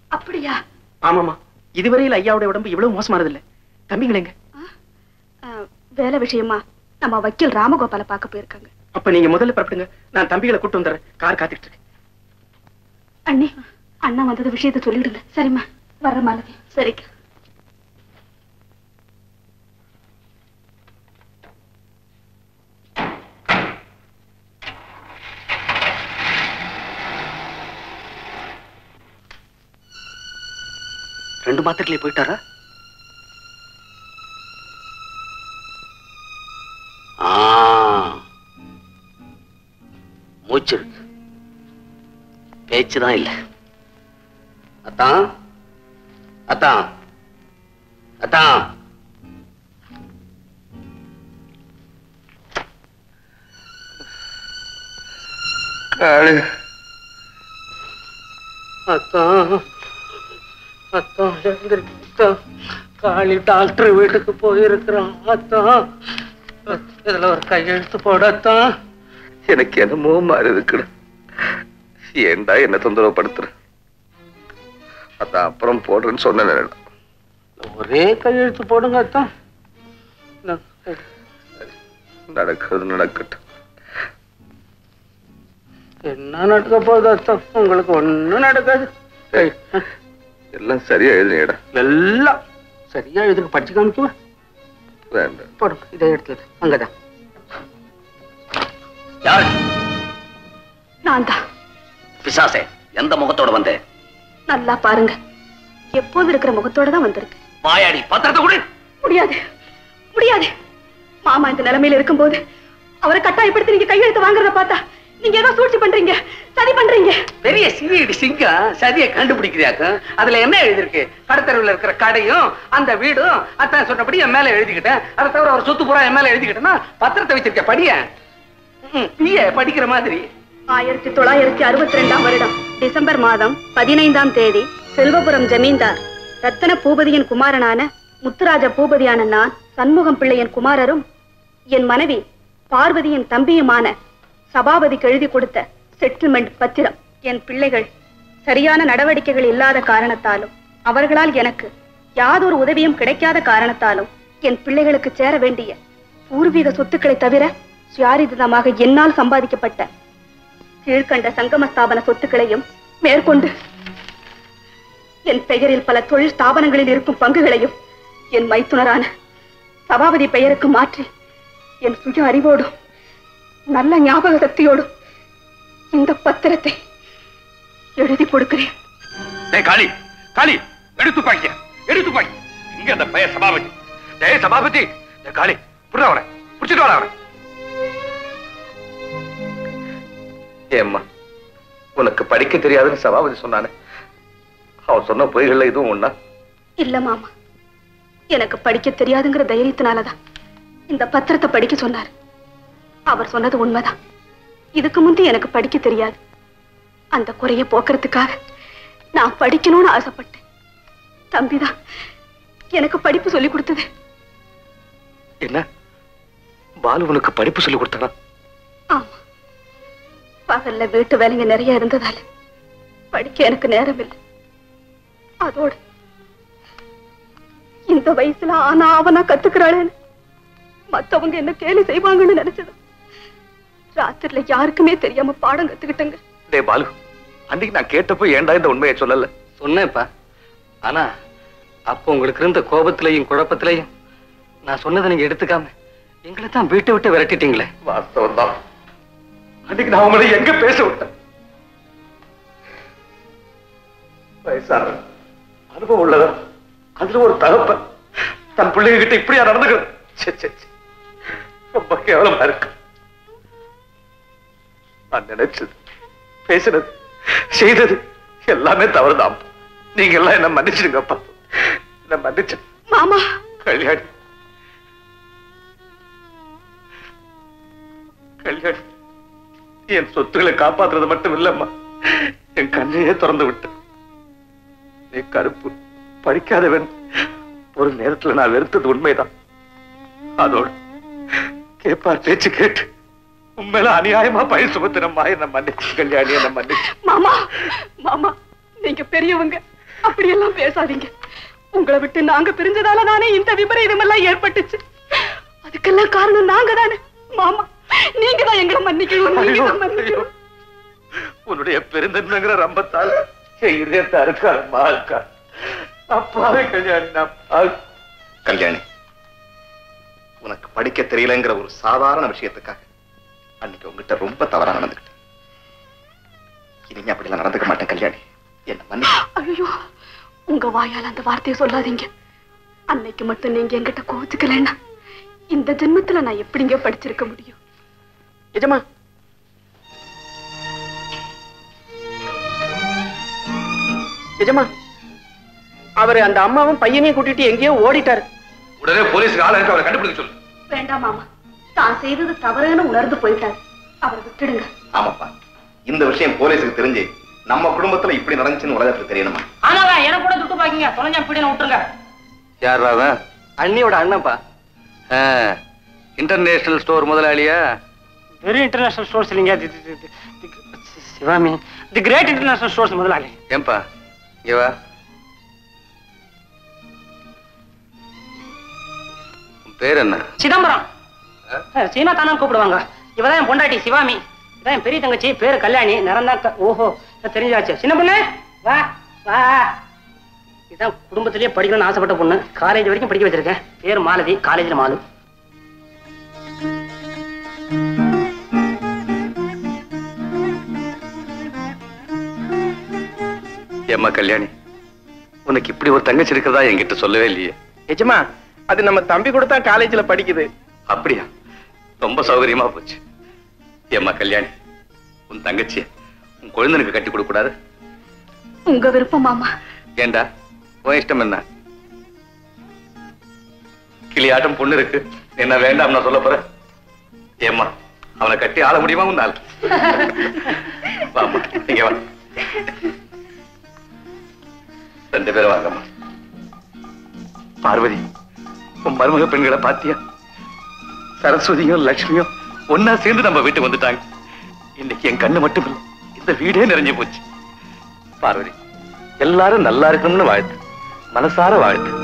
அப்படியா ஆமாமா இதுவரையில் ஐயாவுடைய உடம்பு இவ்வளவு மோசமானது இல்ல தம்பிங்களேங்க ஆ, வேலை விஷயமா நம்ம வக்கீல் ராமகோபால பார்க்க போயிருக்காங்க அப்ப நீங்க முதல்ல புறப்படுங்க நான் தம்பிகளை கூட்டு வந்துடுறேன் கார் காத்துட்டு இருக்கு அண்ணி அண்ணா வந்தது விஷயத்த சொல்லிடுங்க சரிம்மா வர்ற மாலதி சரிக்கா ரெண்டு மாத்திரத்திலே போயிட்டாரா ஆ. மூச்சு இருக்கு பேச்சுதான் இல்ல அத்தான் அத்தான் அத்தான் காளு அத்தான் அத்தான் எழுந்திருக்கு அத்தான் காளி டாக்டர் வீட்டுக்கு போயிருக்கிறான் அத்தான் இதுல ஒரு கையெழுத்து போட அத்தான் எனக்கு என்னமோ மாறி இருக்குடா ஏன்டா என்ன தொந்தரவு படுத்துற அதான் அப்புறம் போடுறேன்னு சொன்னேன் ஒரே கையெழுத்து போடுங்க அத்தான் நடக்கிறது நடக்கட்டும் என்ன நடக்க போகுது அத்தான் உங்களுக்கு ஒண்ணும் நடக்காது ஏய், எல்லாம் சரியா எழுதுனேடா எல்லாம் சரியா இதுக்கு படிச்சு காமிக்குமா வேண்டாம் போடுங்க இதை எடுத்து அங்கதான் யாரு நான் தான் பிசாசே எந்த முகத்தோட வந்தே நல்லா பாருங்க எப்போது இருக்கிற முகத்தோட தான் வந்திருக்கு வாயாடி பத்திரத்தை கொடு முடியாது முடியாது மாமா இந்த நிலைமையில இருக்கும்போது அவரை கட்டாயப்படுத்தி நீங்க கையெழுத்து வாங்குறத பார்த்தா நீங்க ஏதோ சூழ்ச்சி பண்றீங்க சதி பண்றீங்க பெரிய சிங்கிடி சிங்கம் சதியை கண்டுபிடிக்கிறாக்க அதுல என்ன எழுதிருக்கு கடத்தருவில் இருக்கிற கடையும் அந்த வீடும் அத்தான் சொன்னபடி என் மேல எழுதிக்கிட்டேன் அதை தவிர அவர் சொத்து பூரா என் மேல எழுதிக்கிட்டேன்னா பத்திரத்தை வச்சிருக்க படிய பிய படிக்கிற மாதிரி ஆயிரத்தி தொள்ளாயிரத்தி அறுபத்தி ரெண்டாம் வருடம் டிசம்பர் மாதம் பதினைந்தாம் தேதி செல்வபுரம் ஜமீன்தார் ரத்தன பூபதியின் குமாரனான முத்துராஜ பூபதியான நான் சண்முகம் பிள்ளையின் குமாரரும் என் மனைவி பார்வதியின் தம்பியுமான சபாபதிக்கு எழுதி கொடுத்த செட்டில்மெண்ட் பத்திரம் என் பிள்ளைகள் சரியான நடவடிக்கைகள் இல்லாத காரணத்தாலும் அவர்களால் எனக்கு யாதொரு உதவியும் கிடைக்காத காரணத்தாலும் என் பிள்ளைகளுக்கு சேர வேண்டிய பூர்வீக சொத்துக்களை தவிர சுயாரிதமாக என்னால் சம்பாதிக்கப்பட்ட கீழ்கண்ட சங்கம ஸ்தாபன சொத்துக்களையும் மேற்கொண்டு என் பெயரில் பல தொழில் ஸ்தாபனங்களில் இருக்கும் பங்குகளையும் என் மைத்துனரான சபாபதி பெயருக்கு மாற்றி என் சுய அறிவோடும் நல்ல ஞாபக சக்தியோடும் இந்த பத்திரத்தை எழுதி கொடுக்கிறேன் டேய் காளி காளி எடுத்து பாக்க எடுத்து பாக்க இங்க அந்த பைய சபாபதி டேய் சபாபதி டேய் காளி புடுற அவரை புடிச்சிட்டு வர அவரை ஏம்மா உனக்கு படிக்க தெரியாதுன்னு சபாபதி சொன்னானே அவன் சொன்ன பொய்கள்ல இதுவும் ஒண்ணா இல்ல மாமா எனக்கு படிக்க தெரியாதுங்கிற தைரியத்தினாலதான் இந்த பத்திரத்தை படிக்க சொன்னார் அவர் சொன்னது உண்மைதான் இதுக்கு முந்தி எனக்கு படிக்க தெரியாது அந்த குறைய போக்குறதுக்காக நான் படிக்கணும்னு ஆசைப்பட்டேன் தம்பிதான் எனக்கு படிப்பு சொல்லி கொடுத்தது என்ன பாலு உனக்கு படிப்பு சொல்லி கொடுத்தானா ஆமா பகல்ல வீட்டு வேலைங்க நிறைய இருந்ததால படிக்க எனக்கு நேரம் இல்லை அதோடு இந்த வயசுல ஆனா அவனா கத்துக்கிறாளேன்னு மத்தவங்க என்ன கேலி செய்வாங்கன்னு நினைச்சது ராத்திரில யாருக்குமே தெரியாம பாடம் கத்துக்கிட்டேங்க டேய் பாலு அன்னைக்கு நான் கேட்டப்போ ஏன்டா இந்த உண்மையை சொல்லல சொன்னேன்ப்பா ஆனா அப்போ உங்களுக்கு இருந்த கோபத்திலையும் குழப்பத்திலையும் நான் சொன்னதை நீங்க எடுத்துக்காம எங்களை தான் வீட்டை விட்டு விரட்டிட்டீங்களே வாஸ்தவம் தான் அன்னைக்கு நான் உங்களை எங்க பேச விட்டேன் வயசான அனுபவம் உள்ளதா அதுல ஒரு தகப்பன் தன் பிள்ளைங்க கிட்ட இப்படியா நடந்துக்கிறது ச்சே, ச்சே, ச்சே. ரொம்ப கேவலமா இருக்கு நான் நினைச்சது பேசினது செய்தது எல்லாமே தவறுதான் நீங்க எல்லாம் என்ன மன்னிச்சிடுங்கப்பா என்ன மன்னிச்சு மாமா கல்யாணி கல்யாணி என் சொத்துக்களை காப்பாத்துறது மட்டும் இல்லம்மா என் கண்ணையே திறந்து விட்டு நீ கருப்பு படிக்காதவன் ஒரு நேரத்துல நான் வெறுத்தது உண்மைதான் அதோடு கேப்பார் பேச்சு கேட்டு உண்மையில அநியாயமா பழி சுமத்தினம்மா என்ன மன்னிச்சு கல்யாணி என்ன மன்னிச்சு மாமா மாமா நீங்க பெரியவங்க அப்படியெல்லாம் பேசாதீங்க உங்களை விட்டு நாங்க பிரிஞ்சதால தானே இந்த விபரீதம் எல்லாம் ஏற்பட்டுச்சு அதுக்கெல்லாம் காரணம் நாங்க தானே மாமா நீங்க தான் எங்களை மன்னிக்கணும் நீங்க ஐயோ, தான் மன்னிக்கணும் உன்னுடைய பெருந்தன்மைங்கிற ரம்பத்தால் என் இதயத்தை அறுக்காரம்மா இருக்கா அப்பாவே கல்யாணி நான் பாவி. கல்யாணி உனக்கு படிக்க தெரியலங்கிற ஒரு சாதாரண விஷயத்துக்காக அன்னைக்கு உங்ககிட்ட ரொம்ப தவறா நடந்துக்கிட்டேன் இனிமே அப்படிலாம் நடந்துக்க மாட்டேன் கல்யாணி என்ன மன்னி ஐயோ உங்க வாயால அந்த வார்த்தையை சொல்லாதீங்க அன்னைக்கு மட்டும் நீங்க என்கிட்ட கோச்சுக்கலன்னா இந்த ஜென்மத்துல நான் எப்படிங்க படிச்சிருக்க முடியும் எஜமா எஜமா அவரு அந்த அம்மாவும் பையனையும் கூட்டிட்டு எங்கேயோ ஓடிட்டாரு உடனே போலீஸுக்கு ஆள் அனுப்பி அவரை கண்டுபிடிக்க சொல்லு வேண்டாம் மாமா தான் செய்தது தவறுன்னு உணர்ந்து போயிட்டாரு அவரை விட்டுடுங்க ஆமாப்பா இந்த விஷயம் போலீஸுக்கு தெரிஞ்சு நம்ம குடும்பத்துல இப்படி நடந்துச்சுன்னு உலகத்துக்கு தெரியணுமா ஆமாங்க எனக்கு கூட துட்டு பாக்கிங்க தொலைஞ்சா பிடினு விட்டுருங்க யார் அவன் அண்ணியோட அண்ணன்ப்பா இன்டர்நேஷனல் ஸ்டோர் முதலாளியா வெறும் இன்டர்நேஷனல் ஸ்டோர்ஸ் இல்லைங்க the- the- the- the- Sivami the great international stores முதலாளி ஏன்பா இங்க வா உன் பேர் என்ன சிதம்பரம் அஹ், சீனா தானே கூப்பிடுவாங்க இவதான் என் பொண்டாட்டி சிவாமி இதான் என் பெரிய தங்கச்சி பேரு கல்யாணி நிறந்தான் க- ஓஹோ இதான் தெரிஞ்சாச்சு சின்ன பொண்ணு வா வா இதான் குடும்பத்திலேயே படிக்கணும்னு ஆசைப்பட்ட பொண்ணு காலேஜ் வரைக்கும் படிக்க வச்சிருக்கேன் பேர் மாலதி காலேஜ்ல மாலு ஏம்மா கல்யாணி உனக்கு இப்படி ஒரு தங்கச்சி இருக்கிறதா என்கிட்ட சொல்லவே இல்லையே எஜமா அது நம்ம தம்பி கூட தான் காலேஜ்ல படிக்குது அப்படியா ரொம்ப சௌகரியமா போச்சு ஏம்மா கல்யாணி உன் தங்கச்சிய உன் குழந்தைனுக்கு கட்டி கொடுக்க கூடாது உங்க விருப்பம் மாமா ஏண்டா உன் இஷ்டம் என்ன கிளியாட்டம் பொண்ணு இருக்கு என்ன வேண்டாம் நான் சொல்ல போறேன் ஏம்மா அவனை கட்டி ஆள முடியுமா உன்னால் வாம்மா இங்க வா ரெண்டு பேரும் வாங்கம்மா பார்வதி உன் மருமக பெண்களை பாத்தியா சரஸ்வதியும் லட்சுமியும் ஒன்னா சேர்ந்து நம்ம வீட்டுக்கு வந்துட்டாங்க இன்னைக்கு என் கண்ணு மட்டும் இல்லை இந்த வீடே நிறைஞ்சு போச்சு பார்வதி எல்லாரும் நல்லா இருக்கணும்னு வாழ்த்து மனசார வாழ்த்து